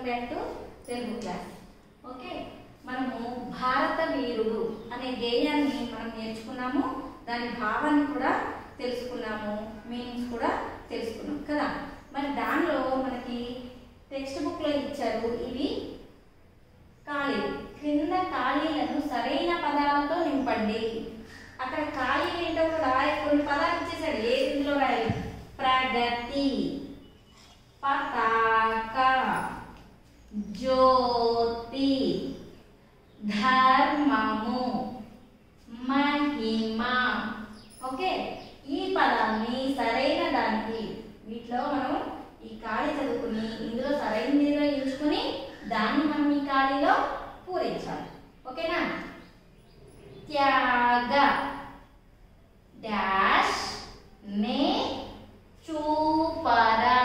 Back to Telugu class okay మనము భారత వీరుడు అనే గేయాన్ని మనం నేర్చుకున్నాము దాని భావాన్ని కూడా తెలుసుకున్నాము మీనింగ్స్ కూడా తెలుసుకున్నాం కదా మరి దానిలో మనకి టెక్స్ట్ బుక్లో ఇచ్చారు ఇవి ఖాళీలు క్రింద ఖాళీలను సరైన పదాలతో నింపండి అక్కడ ఖాళీలు ఏంటో కూడా కొన్ని పదాలు ఇచ్చేసాడు ఏ ఇందులో రాయాలి ప్రగతి పతాక జ్యోతి ధర్మము మహిమ ఓకే ఈ పదాన్ని సరైన దానికి వీటిలో మనం ఈ ఖాళీ చదువుకుని ఇందులో సరైనది ఏదో ఎంచుకుని దాన్ని మనం ఈ ఖాళీలో పూరించాలి ఓకేనా త్యాగ డాష్ నే చూపరా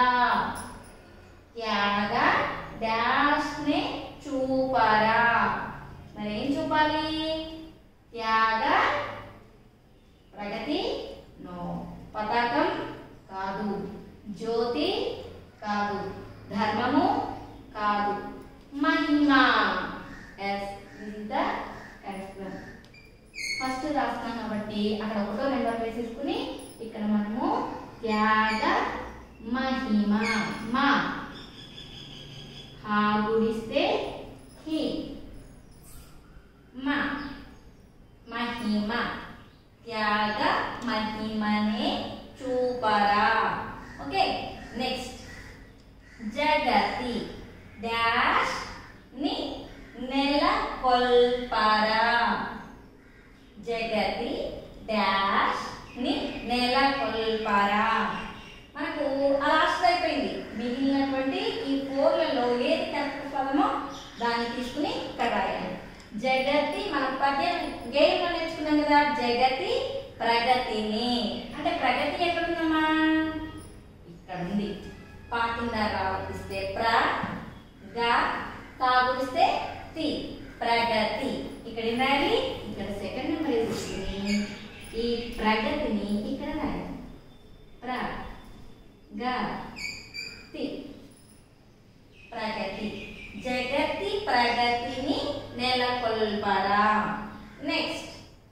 త్యాగ డాష్ నే చూపరా మరి ఏం చూపాలి త్యాగ ప్రగతి నో పతాకం కాదు జ్యోతి కాదు ధర్మము కాదు మహిమ yes is the correct one first రాస్తున్నాం కాబట్టి అక్కడ ఒకటో నెంబర్ వేసేసుకుని ఇక్కడ మనము త్యాగ మహిమ మా హా గుడిస్తే హి మా మహిమ త్యాగ మహిమనే చూపరా ఓకే నెక్స్ట్ జగతి డాష్ ని నెలకొల్పరా జగతి డాష్ ని నెలకొల్పరా మనకు లాస్ట్ అయిపోయింది మిగిలినటువంటి ఈ ఫోర్లలో ఏది కరెక్ట్ పదమో దాన్ని తీసుకుని ఇక్కడ రాయాలి జగతి మన పద్యం గేమ్లో నేర్చుకున్నాం కదా జగతి ప్రగతిని అంటే ప్రగతి ఎక్కడుందమ్మా ఇక్కడ ఉంది పా కింద రావతిస్తే ప్ర గా తాగుడిస్తే తి ప్రగతి ఇక్కడ ఏం రాయాలి ఇక్కడ సెకండ్ నెంబర్ వేసుకుని ఈ ప్రగతిని ఇక్కడ రాయాలి ప్ర గా తి ప్రగతి జగతి ప్రగతిని నెలకొల్పరా నెక్స్ట్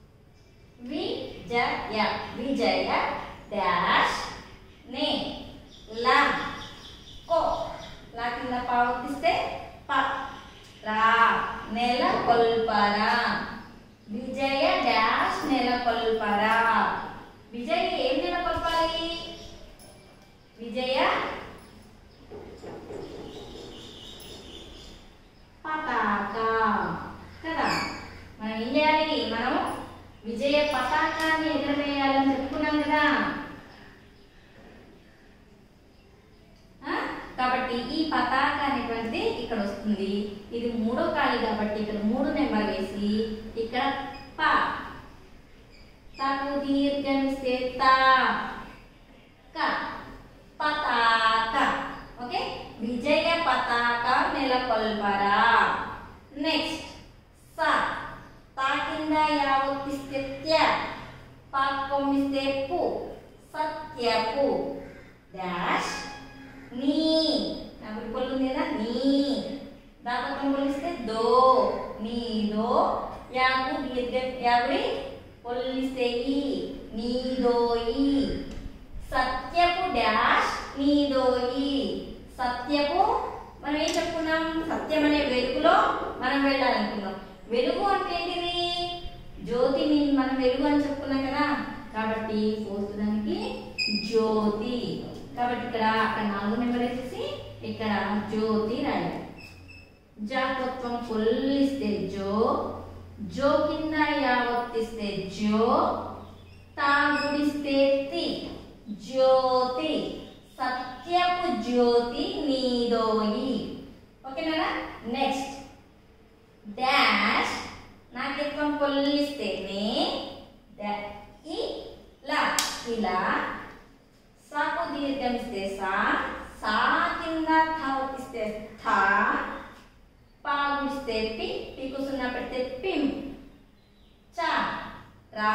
విజయ విజయ డాష్ నే లా కో లా కింద పావతిస్తే ప రా నెలకొల్పరా విజయ డాష్ నెలకొల్పరా విజయ ఏం నెలకొల్పాలి విజయ పతాక కదా మనం ఏం చేయాలి మనం విజయ పతాకాన్ని ఎగరవేయాలని చెప్పుకున్నాం కదా ఆ? కాబట్టి ఈ పతాక అనేటువంటిది ఇక్కడ వస్తుంది ఇది మూడో ఖాళీ కాబట్టి ఇక్కడ మూడు నెంబర్ వేసి ఇక్కడ ప తకు దీర్ఘమిస్తే తా క పతాక ఓకే విజయ పతాక నెలకొల్పరా నెక్స్ట్ స తా కింద యావత్తిస్తే త్య పా కొమ్మిస్తే పు సత్యపు డాష్ నీ నాకు పొల్లు ఉంది కదా నీ దాకా పొల్లిస్తే దో నీ దో యాకు దీర్ఘ యావిడి పొల్లిస్తే ఈ నీదోయి సత్యపు డాష్ నీదోయి సత్యపు మనం ఏం చెప్పుకున్నాం సత్యం అనే వెలుగులో మనం వెళ్ళాలనుకున్నాం వెలుగు అంటే ఏంటిది జ్యోతిని మనం వెలుగు అని చెప్పుకున్నాం కదా కాబట్టి ఫోర్త్ దానికి జ్యోతి కాబట్టి ఇక్కడ అక్కడ నాలుగు నెంబర్ వేసేసి ఇక్కడ జ్యోతి రాయాలి జాతత్వం పొల్లిస్తే జో జో కింద యావత్తిస్తే జో తాగుడిస్తే తి జ్యోతి సత్యపు జ్యోతి నీదోయి ఓకేనా నెక్స్ట్ డాష్ నాకెత్వం పొల్లిస్తేనే డా- ఈ లా ఇలా సాకు దీర్ఘమిస్తే సా సా కింద థా ఒప్పిస్తే థా పాగుడిస్తే పి పీకు సున్నా పెడితే పిం చ రా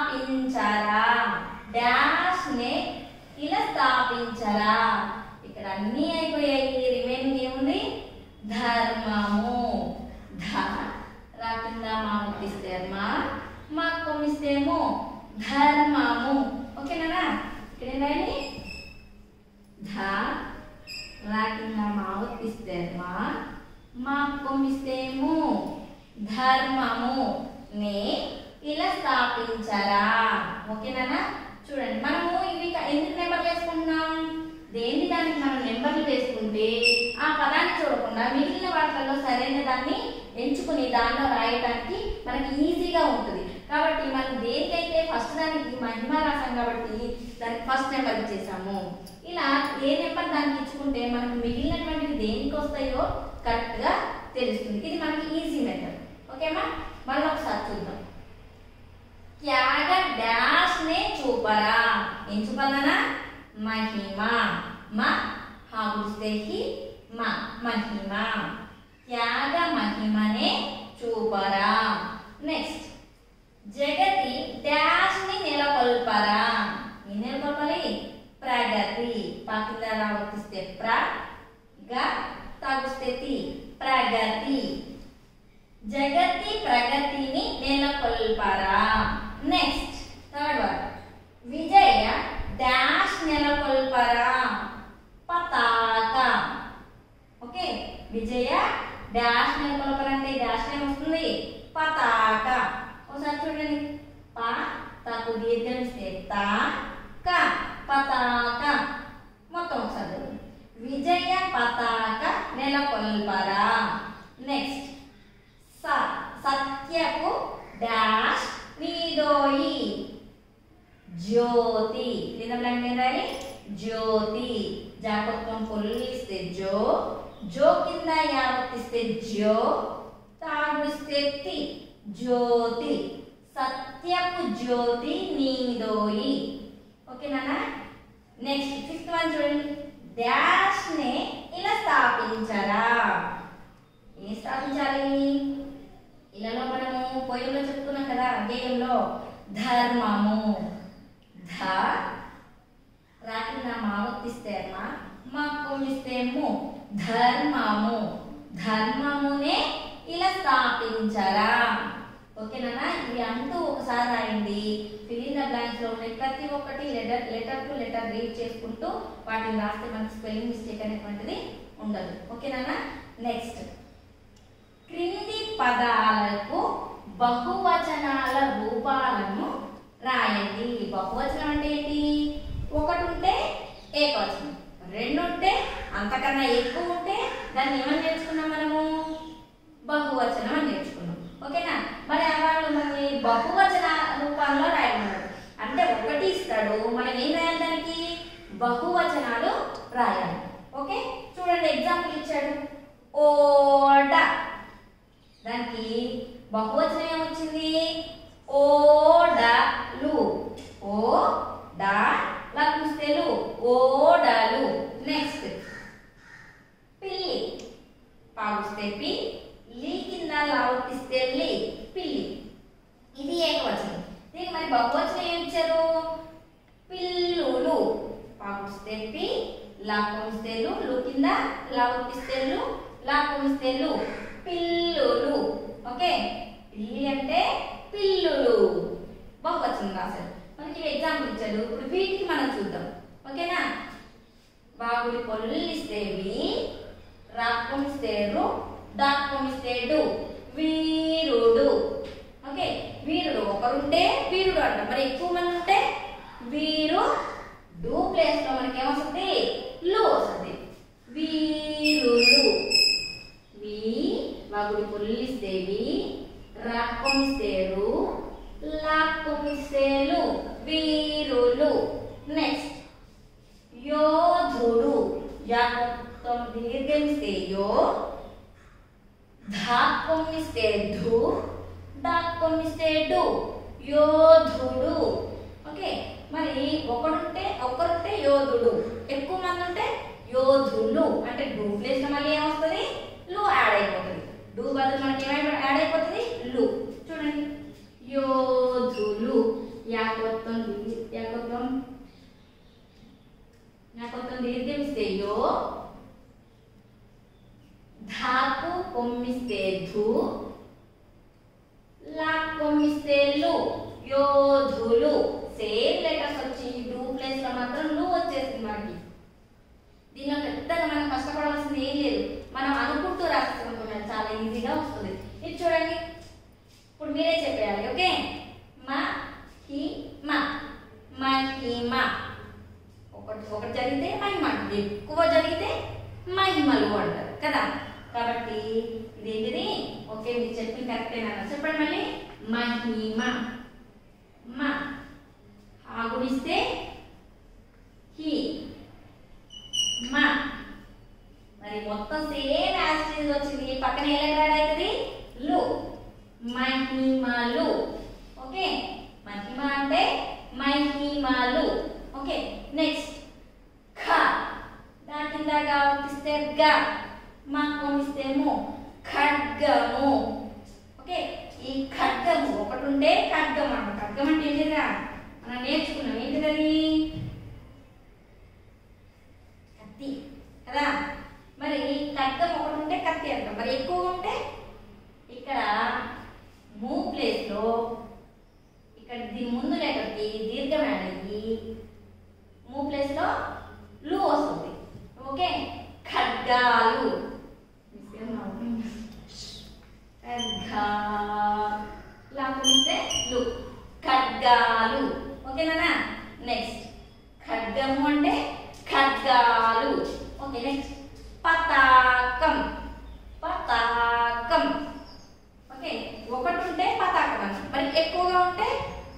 స్థాపించరా డాష్ నే ఇలా స్థాపించరా ఇక్కడ ఇవన్నీ అయిపోయాయి రిమైనింగ్ ఏముంది ధర్మము ధ రాకుండా మా ముట్టిస్తే మా మా కొమ్మిస్తేమో ధర్మము ఓకేనా ఇక్కడ ఏం రాయాలి ధ రాకింద మా ఒత్తిస్తే మా మా కొమ్మిస్తేము ధర్మము నే ఇలా స్థాపించరా ఓకేనా చూడండి మనము ఇవి క- ఎందుకు నెంబర్లు వేసుకుంటున్నాం దేని దానికి మనం నెంబర్లు వేసుకుంటే ఆ పదాన్ని చూడకుండా మిగిలిన వాటిల్లో సరైన దాన్ని ఎంచుకుని దానిలో రాయడానికి మనకి ఈజీగా ఉంటుంది కాబట్టి మనం దేనికైతే ఫస్ట్ దానికి మహిమ రాసాం కాబట్టి దానికి ఫస్ట్ నెంబర్ ఇచ్చేసాము ఇలా ఏ నెంబర్ దానికి ఇచ్చుకుంటే మనకు మిగిలినటువంటివి దేనికి వస్తాయో కరెక్ట్గా తెలుస్తుంది ఇది మనకి ఈజీ మెథడ్ ఓకేమా మళ్ళీ ఒకసారి చూద్దాం త్యాగ డాష్ నే చూపరా ఏం చూపాలనా మహిమ మ హాగుస్తే హి మ మహిమ త్యాగ మహిమనే చూపరా నెక్స్ట్ జగతి డాష్ ని నెలకొల్పరా ఏం నెలకొల్పాలి ప్రగతి పక్కన రావర్తిస్తే ప్ర గ తాగుస్తే తి ప్రగతి జగతి ప్రగతిని నెలకొల్పరా నెక్స్ట్ థర్డ్ వన్ విజయ డాష్ నెలకొల్పరా పతాక ఓకే విజయ డాష్ నెలకొల్పరా అంటే డాష్ ఏమొస్తుంది పతాక ఒకసారి చూడండి ప తాకు దీర్ఘం ఇస్తే తా క పతాక మొత్తం ఒకసారి చూడండి విజయ పతాక నెలకొల్పరా నెక్స్ట్ స సత్యపు డాష్ నీదోయి జ్యోతి కింద బ్లాంక్ ఏం రాయాలి జ్యోతి జాపత్వం పొల్లిస్తే జో జో కింద యావత్తిస్తే జో తాగుడిస్తే తి జ్యోతి సత్యపు జ్యోతి నీదోయి ఓకేనా నెక్స్ట్ ఫిఫ్త్ వన్ చూడండి డాష్ నే ఇలా స్థాపించరా ఏం స్థాపించాలి ఇలాలో మనము పోయంలో చెప్పుకున్నాం కదా గేయంలో ధర్మము ధ రాకిన మావత్తిస్తే అమ్మ మా కొమ్మిస్తేము ధర్మము ధర్మమునే ఇలా స్థాపించరా ఓకేనా ఇవి అంటూ ఒకసారి రాయండి ఫిలింగ్ ద బ్లాంక్స్ లో ఉండే ప్రతి ఒక్కటి letter letter to letter read చేసుకుంటూ వాటిని రాస్తే మనకి స్పెల్లింగ్ మిస్టేక్ అనేటువంటిది ఉండదు ఓకేనా నెక్స్ట్ క్రింది పదాలకు బహువచనాల రూపాలను రాయండి బహువచనం అంటే ఏంటి ఒకటి ఉంటే ఏకవచనం రెండు ఉంటే అంతకన్నా ఎక్కువ ఉంటే దాన్ని ఏమని నేర్చుకున్నాం మనము బహువచనం అని నేర్చుకున్నాం ఓకేనా మరి వాళ్ళు మనకి బహువచన రూపంలో రాయమన్నాడు అంటే ఒకటి ఇస్తాడు మనం ఏం రాయాలి దానికి బహువచనాలు రాయాలి ఓకే చూడండి ఎగ్జాంపుల్ ఇచ్చాడు ఓడ దానికి బహువచనం ఏమొచ్చింది ఓడలు ఓ డా లకుస్తేలు ఓడలు నెక్స్ట్ పిల్లి పాగుస్తే పి లీ కింద లావతిస్తే లి పిల్లి ఇది ఏకవచనం దీనికి మరి బహువచనం ఏమి ఇచ్చారు పిల్లులు పాగుస్తే పి లాకొమిస్తేలు లు కింద లావతిస్తేలు లాకొమిస్తేలు పిల్లులు ఓకే పిల్లి అంటే పిల్లులు బహువచనం రాశారు మనకి ఎగ్జాంపుల్ ఇచ్చాడు ఇప్పుడు వీటికి మనం చూద్దాం ఓకేనా బాగుడి పొల్లిస్తేవి రాకొమిస్తేరు డాకొమిస్తేడు వీరుడు ఓకే వీరుడు ఒకరుంటే వీరుడు అంట మరి ఎక్కువ మంది ఉంటే వీరు డూ ప్లేస్ లో మనకి ఏమొస్తుంది లు వస్తుంది వీరులు వీ వాగుడి పొల్లిస్తేవి రాకొమిస్తేరు లాకొమిస్తేలు వీరులు నెక్స్ట్ యోధుడు యాకొత్తం దీర్ఘమిస్తే యో ధాక్కొమ్మిస్తే ధు డాక్కొమ్మిస్తే డు యోధుడు ఓకే మరి ఒకడుంటే ఒకరుంటే యోధుడు ఎక్కువ మంది ఉంటే యోధులు అంటే డూ ప్లేస్ లో మళ్ళీ ఏమొస్తుంది లు యాడ్ అయిపోతుంది డూ బదులు మనకి ఏమైనా యాడ్ అయిపోతుంది లు చూడండి యోధులు యాకొత్తం యాకొత్తం నాకు కొంచెం దీర్ఘం ఇస్తే యో ధాకు కొమ్మిస్తే ధు లా కొమ్మిస్తే లు యోధులు సేమ్ లెటర్స్ వచ్చి డూ ప్లేస్ లో మాత్రం లు వచ్చేసింది మనకి దీనిలో పెద్దగా మనం కష్టపడాల్సింది ఏం లేదు మనం అనుకుంటూ రాసుకుంటున్నాం చాలా ఈజీగా వస్తుంది ఇది చూడండి ఇప్పుడు మీరే చెప్పేయాలి ఓకే మా హి మా మా హి మా ఒకటి ఒకటి జరిగితే మహిమ ఎక్కువ జరిగితే మహిమలు అంటారు కదా కాబట్టి ఇదేంటిది ఓకే మీరు చెప్పింది కరెక్టేనా చెప్పండి మళ్ళీ మహిమ మా ఆ గుణిస్తే హి మా మరి మొత్తం సేమ్ యాసిడ్ వచ్చింది పక్కన ఏ లెటర్ యాడ్ అవుతుంది లు మహిమలు ఓకే మహిమ అంటే మహిమలు ఓకే నెక్స్ట్ ఖ దాని కిందగా ఇస్తే గ మా కొనిస్తేమో ఖడ్గము ఓకే ఈ ఖడ్గము ఒకటి ఉంటే ఖడ్గం అంట ఖడ్గం అంటే ఏంటిదిరా మనం నేర్చుకున్నాం ఏంటిదని కత్తి కదా మరి ఖడ్గం ఒకటి ఉంటే కత్తి అంటాం మరి ఎక్కువ ఉంటే ఇక్కడ మూ ప్లేస్ లో ఇక్కడ దీని ముందు లెటర్కి దీర్ఘం యాడ్ అయ్యి మూ ప్లేస్ లో లు వస్తుంది ఓకే ఖడ్గాలు ఖడ్గా లేకపోతే లు ఖడ్గాలు ఓకేనా నెక్స్ట్ ఖడ్గము అంటే ఖడ్గాలు ఓకే నెక్స్ట్ పతాకం పతాకం ఓకే ఒకటి ఉంటే పతాకం అన్న మరి ఎక్కువగా ఉంటే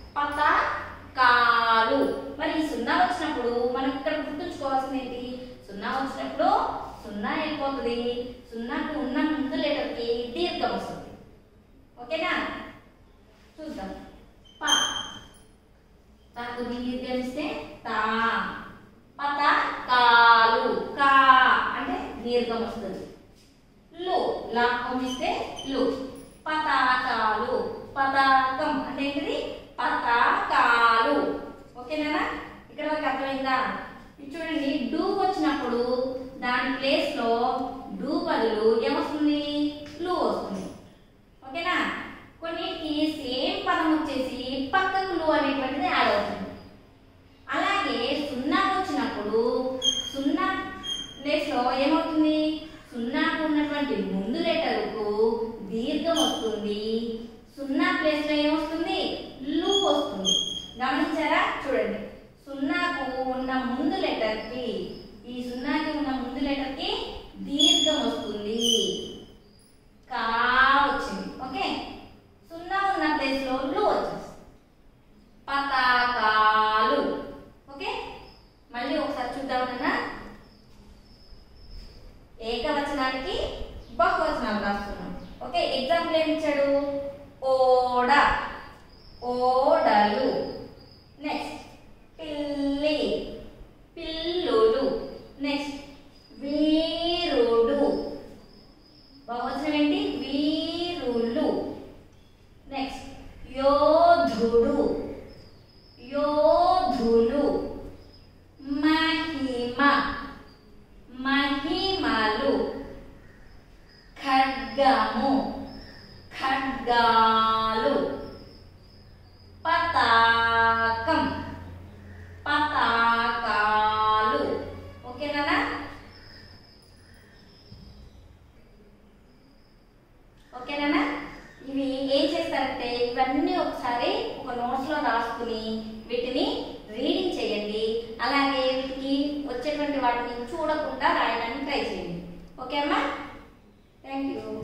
పతాకాలు మరి ఈ సున్నా వచ్చినప్పుడు మనం ఇక్కడ గుర్తుంచుకోవాల్సింది ఏంటి సున్నా వచ్చినప్పుడు సున్నా వెళ్ళిపోతుంది సున్నాకు ఉన్న ముందు లెటర్కి దీర్ఘం వస్తుంది ఓకేనా చూద్దాం ప తాకు దీర్ఘం ఇస్తే తా పత కాలు కా అంటే దీర్ఘం వస్తుంది లు లాభం ఇస్తే లు పతాకాలు పతాకం అంటే ఏంటిది పతాకాలు ఓకేనా ఇక్కడ వరకు అర్థమైందా ఇది చూడండి డూ వచ్చినప్పుడు దాని ప్లేస్ లో డూ బదులు ఏమొస్తుంది లు వస్తుంది ఓకేనా కొన్నిటికి సేమ్ పదం వచ్చేసి పక్కకు లు అనేటువంటిది యాడ్ అవుతుంది అలాగే సున్నా వచ్చినప్పుడు సున్నా ప్లేస్ లో ఏమవుతుంది సున్నాకు ఉన్నటువంటి ముందు లెటర్కు దీర్ఘం వస్తుంది సున్నా ప్లేస్ లో ఏమొస్తుంది లు వస్తుంది గమనించారా చూడండి సున్నాకు ఉన్న ముందు లెటర్ కి ఈ సున్నాకి ఉన్న ముందు లెటర్ కి దీర్ఘం వస్తుంది కా వచ్చింది ఓకే సున్నా ఉన్న ప్లేస్ లో లు వచ్చేస్తుంది పతాకాలు ఓకే మళ్ళీ ఒకసారి చూద్దాం నాన్న ఏకవచనానికి బహువచనాలు రాస్తున్నాం ఓకే ఎగ్జాంపుల్ ఏమి ఇచ్చాడు ఓడ ఓడలు నెక్స్ట్ పిల్లి పిల్లులు నెక్స్ట్ వీరుడు బహువచనం ఏంటి వీరులు నెక్స్ట్ యోధుడు యోధులు మహిమ మహిమలు ఖడ్గము ఖడ్గాలు పతాకం పతాకాలు ఓకేనా ఓకేనా ఇవి ఏం చేస్తారంటే ఇవన్నీ ఒకసారి ఒక నోట్స్ లో రాసుకుని వీటిని రీడింగ్ చేయండి అలాగే వీటికి వచ్చేటువంటి వాటిని చూడకుండా రాయడానికి ట్రై చేయండి ఓకే అమ్మా థ్యాంక్ యూ